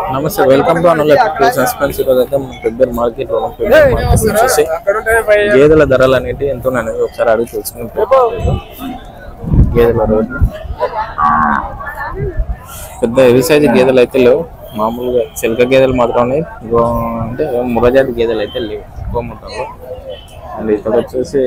నమస్తే welcome to అనుల suspense ఈరోజు అయితే మన పెబ్బేరు మార్కెట్ లో పెబ్బేరు మార్కెట్ వచ్చేసి గేదెల ధరలు అనేవి ఎంత అనేది ఒకసారి అడిగి తెలుసుకుని గేదెల రేట్లు పెద్ద హెవీ సైజ్ గేదెలు అయితే లేవు మామూలుగా చిలక గేదెలు మాత్రం ఉన్నాయి ఇగో అంటే మురజాతి గేదెలు అయితే లేవు ఎక్కువ మొత్తంలో అండ్ ఇక్కడ వచ్చేసి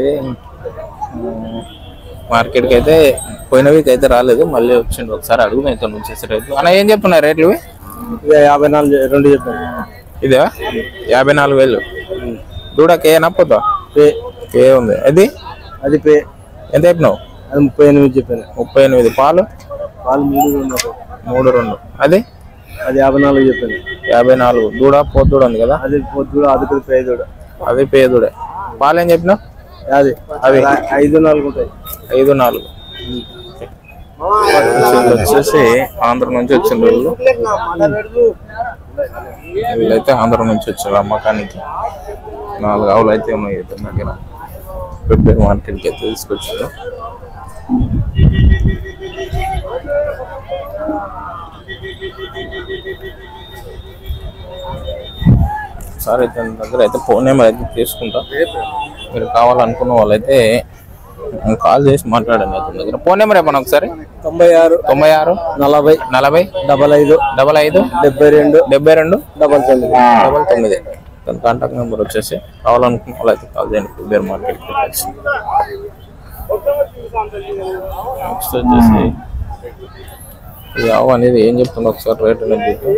మార్కెట్కి అయితే పోయిన వీక్ అయితే రాలేదు మళ్ళీ వచ్చిండు ఒకసారి అడుగు ఇక్కడ వచ్చేసి రేట్లు అన్న ఏం చెప్తున్నారు రేట్లు ఇవి? ఇక యాభై నాలుగు రెండు చెప్పాను ఇదే యాభై నాలుగు వేలు దూడ కేనా పోతా పే కే ఉంది అది అది పే ఎంత చెప్పినావు అది ముప్పై ఎనిమిది చెప్పాను ముప్పై ఎనిమిది పాలు వాళ్ళు మూడు రెండు ఒక. మూడు రెండు అది అది యాభై నాలుగు చెప్పాను యాభై నాలుగు దూడ పోతూడ ఉంది కదా అది పొద్దుడు అది కూడా పే కూడా అది పేదూడే పాలు ఏం చెప్పినావు అది అవి ఐదు నాలుగు ఉంటాయి ఐదు నాలుగు వీళ్ళు వచ్చేసి ఆంధ్ర నుంచి వచ్చిన వీళ్ళు వీళ్ళైతే ఆంధ్ర నుంచి వచ్చారు అమ్మకానికి నాలుగు ఆవులు అయితే ఉన్నాయి ఇతని దగ్గర ప్రిపేర్ మార్కెట్కి అయితే తీసుకొచ్చారు సరే ఇతని దగ్గర అయితే ఫోన్ నెంబర్ అయితే తీసుకుంటా మీరు కావాలనుకున్న వాళ్ళైతే కాల్ చేసి మాట్లాడండి అతని దగ్గర ఫోన్ నెంబర్ చెప్పండి ఒకసారి తొంభై ఆరు తొంభై ఆరు నలభై నలభై డబల్ ఐదు డబల్ ఐదు డెబ్బై రెండు డెబ్బై రెండు డబల్ తొమ్మిది డబల్ తొమ్మిది తన కాంటాక్ట్ నెంబర్ వచ్చేసి కావాలనుకున్న వాళ్ళైతే కాల్ చేయండి బేర్ మార్కెట్కి వచ్చి నెక్స్ట్ వచ్చేసి ఈ ఆవు అనేది ఏం చెప్తుందో ఒకసారి రేట్ అనేది చూద్దాం.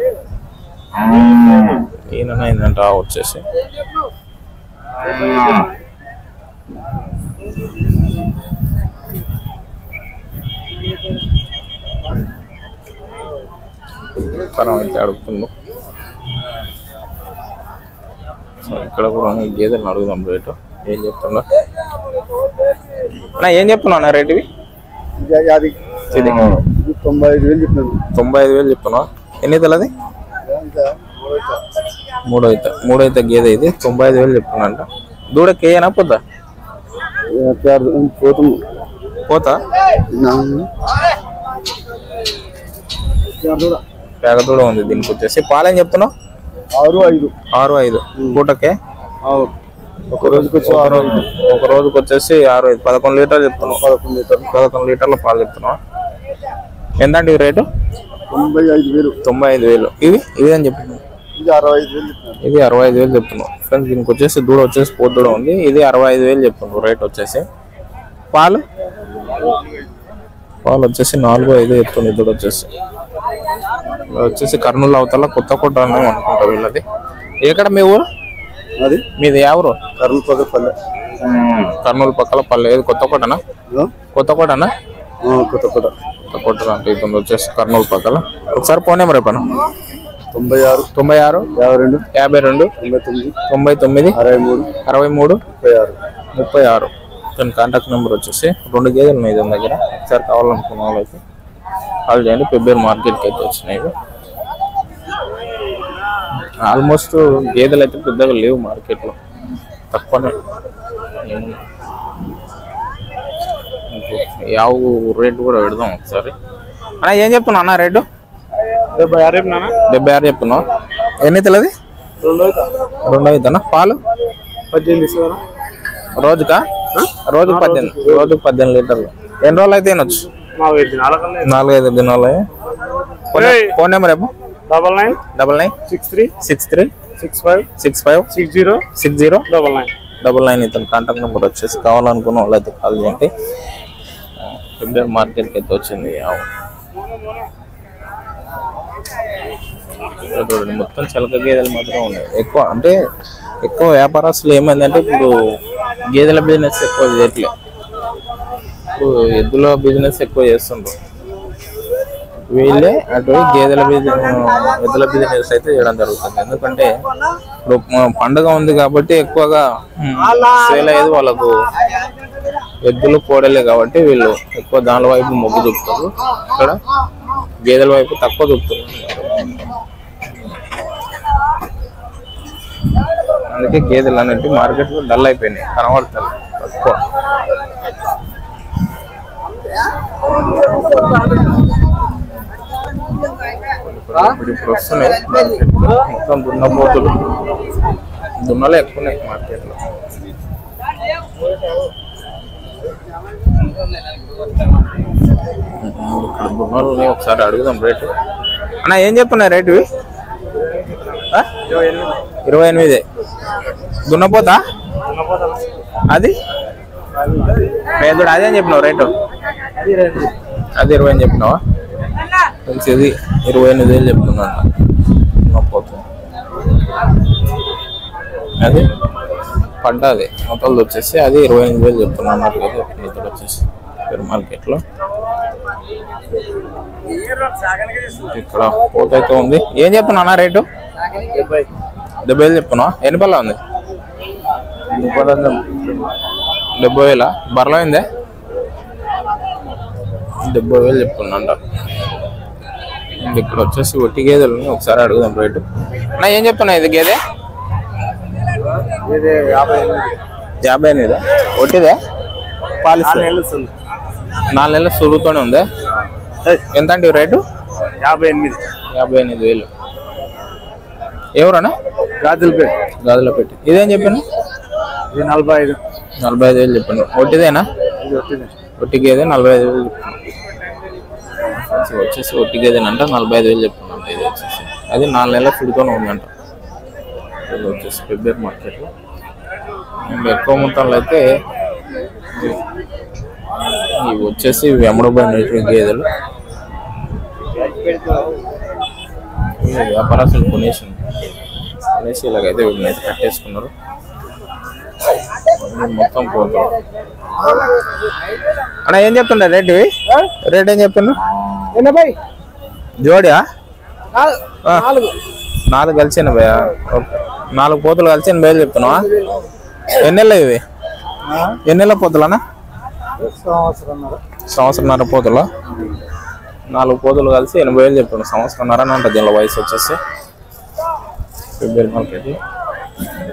ఈయన ఏంటంటే ఆవు వచ్చేసి పరం అయితే అడుగుతుండు సో ఇక్కడ కూడా ఉన్నాయి గేదెలను అడుగుదాం రేటు ఏం చెప్తున్నా అన్న ఏం చెప్తున్నా అన్న రేట్ ఇవి అది ఇది ఇది తొంభై ఐదు వేలు చెప్పినాను తొంభై ఐదు వేలు చెప్తున్నా ఎన్ని తెలది మూడో అయితే మూడో అయితే గేదె ఇది తొంభై ఐదు వేలు చెప్తున్నా అంట దూడ కేయనా పోతా పోతుంది పోతా పేగ దూడ ఉంది దీనికి వచ్చేసి పాలేం చెప్తున్నావు ఆరు ఐదు ఆరు ఐదు పూటకే ఆవు. ఒక రోజుకి వచ్చి ఆరు ఐదు ఒక రోజుకి వచ్చేసి ఆరు ఐదు పదకొండు లీటర్లు చెప్తున్నావు పదకొండు లీటర్లు పదకొండు లీటర్ల పాలు చెప్తున్నావు ఎంత అంటే ఈ రేటు తొంభై ఐదు వేలు తొంభై ఐదు వేలు ఇవి ఇవి అని చెప్పినావు ఇది అరవై ఐదు వేలు చెప్పినాను ఇది అరవై ఐదు వేలు చెప్తున్నావు ఫ్రెండ్స్ దీనికి వచ్చేసి దూడ వచ్చేసి పోతు దూడ ఉంది ఇది అరవై ఐదు వేలు చెప్తున్నావు రేట్ వచ్చేసి పాలు పాలు వచ్చేసి నాలుగు ఐదు చెప్తుంది దూడ వచ్చేసి ఇది వచ్చేసి కర్నూలు అవతల కొత్త కోట అని అనుకుంటా వీళ్ళది ఎక్కడ మీ ఊరు అది మీది ఎవరు కర్నూలు పక్క పల్లె కర్నూలు పక్కల పల్లె ఏది కొత్త కోటనా కొత్త కోటనా కొత్త కొత్త కొత్త కోట అంటే ఇతను వచ్చేసి కర్నూలు పక్కల ఒకసారి ఫోన్ నెంబర్ చెప్పాను తొంభై ఆరు తొంభై ఆరు యాభై రెండు యాభై రెండు తొంభై తొమ్మిది తొంభై తొమ్మిది అరవై మూడు అరవై మూడు ముప్పై ఆరు ముప్పై ఆరు దాని కాంటాక్ట్ నెంబర్ వచ్చేసి రెండు గేదెలు ఉన్నాయి దాని దగ్గర ఒకసారి కావాలనుకున్న వాళ్ళైతే కాల్ చేయండి ఫిబ్రవరి మార్కెట్కి అయితే వచ్చినాయి ఇవి. ఆల్మోస్ట్ గేదెలు అయితే పెద్దగా లేవు మార్కెట్లో తక్కువనే ఏమున్నాయి. యావు రేటు కూడా పెడదాం ఒకసారి అన్న ఏం చెప్తున్నా అన్న రేటు డెబ్బై ఆరు నాన్న డెబ్బై ఆరు చెప్తున్నావు ఎన్ని తెలది రెండు రెండు అవుతానా పాలు పద్దెనిమిది ఇస్తారా రోజుకా రోజుకు పద్దెనిమిది రోజుకు పద్దెనిమిది లీటర్లు ఎన్ని రోజులు అయితే తినొచ్చు మాకు ఐదు నాలుగు నాలుగైదు దినాలు ఫోన్ నెంబర్ ఏమో double nine double nine six three six three six five six five six zero six zero double nine double nine ఇతను కాంటాక్ట్ నెంబర్ వచ్చేసి కావాలనుకున్న వాళ్ళైతే కాల్ చేయండి ఫిబ్రవరి మార్కెట్కి అయితే వచ్చింది ఈ ఆవు. ఇక్కడ చూడండి మొత్తం చిలక గేదెలు మాత్రం ఉన్నాయి ఎక్కువ అంటే ఎక్కువ వ్యాపారస్తులు ఏమైందంటే ఇప్పుడు గేదెల బిజినెస్ ఎక్కువ చేయట్లే ఇప్పుడు ఎద్దుల బిజినెస్ ఎక్కువ చేస్తుండ్రు వీళ్ళే అటు గేదెల బిజినెస్ ఎద్దుల బిజినెస్ అయితే చేయడం జరుగుతుంది ఎందుకంటే ఇప్పుడు మ- పండుగ ఉంది కాబట్టి ఎక్కువగా సేల్ అయ్యేది వాళ్ళకు ఎద్దులు కోడలే కాబట్టి వీళ్ళు ఎక్కువ దాని వైపు మొగ్గు చూపుతారు ఇక్కడ గేదెల వైపు తక్కువ చూపుతున్నారు అందుకే గేదెలు అనేవి మార్కెట్ లో డల్ అయిపోయినాయి కనబడతాయి తక్కువ కొన్ని కొన్ని ఇప్పుడు ఇప్పుడు వస్తున్నాయి మొత్తం దున్నపోతులు దున్నలు ఎక్కువ ఉన్నాయి మార్కెట్లో ఇక్కడ దున్నలు ఉన్నాయి ఒకసారి అడుగుదాం రేటు అన్న ఏం చెప్తున్నా రేటు ఇవి? ఆ? ఇరవై ఎనిమిది దున్నపోతా అది పేదోడు అదే అని చెప్పినావు రేటు అది ఇరవై అని చెప్పినావా మంచిది ఇరవై ఎనిమిది వేలు చెప్తున్నా దున్నపోతా అది పడ్డది మొత్తం వచ్చేసి అది ఇరవై ఎనిమిది వేలు చెప్తున్నాను అన్నట్టు ఇతడు వచ్చేసి పేరు మార్కెట్లో ఇక్కడ పోత అయితే ఉంది ఏం చెప్తున్నా రేటు డెబ్బై వేలు చెప్తున్నా ఎన్ని పళ్ళ ఉంది డెబ్బై వేల బర్రెలో అయిందే డెబ్బై వేలు చెప్తున్నా ఇక్కడ వచ్చేసి ఒట్టి గేదెలు ఉన్నాయి. ఒకసారి అడుగుదాం రేటు అన్న ఏం చెప్తున్నా ఇది గేదె ఇది యాభై ఎనిమిది యాభై ఎనిమిది ఒట్టిదే పాలిస్ నాలుగు నెలలు వస్తుంది నాలుగు నెలల సులువుతోనే ఉంది ఎంత అంటే రేటు యాభై ఎనిమిది యాభై ఎనిమిది వేలు ఎవరన్నా గాజులపేట గదిలో పెట్టి ఇదేం చెప్పాను ఇది నలభై ఐదు నలభై ఐదు వేలు చెప్పాను ఒట్టిదేనా ఇది వచ్చింది ఒట్టి గేదె నలభై ఐదు వేలు చెప్తున్నాను ఇది వచ్చేసి ఒట్టి గేదెనంట నలభై ఐదు వేలు చెప్తున్నాను ఇది వచ్చేసి అది నాలుగు నెలల ఫుడ్తోనే ఉందంట ఇది వచ్చేసి ఫిబ్రవరి మార్కెట్లో ఇంకా ఎక్కువ మొత్తంలో అయితే ఇవి వచ్చేసి వెంబడబడిన గేదెలు ఇవి వ్యాపారస్తులు కొనేసి కొనేసి ఇలాగైతే వీటిని అయితే కట్టేసుకున్నారు ఇవి మొత్తం పోతాం అన్న ఏం చెప్తుండే రేట్ ఇవి రేట్ ఏం చెప్తున్నా ఎనభై జోడియా నాలుగు నాలుగు కలిసి ఎనభై నాలుగు పోతులు కలిసి ఎనభై వేలు చెప్తున్నావా ఎన్ని నెలలు ఇవి ఎన్ని నెలల పోతులనా సంవత్సరం సంవత్సరంన్నర పోతులు నాలుగు పోతులు కలిసి ఎనభై వేలు చెప్తున్నా సంవత్సరంన్నర అని ఉంటుంది దీనిలో వయసు వచ్చేసి ఫిబ్రవరి మార్కెట్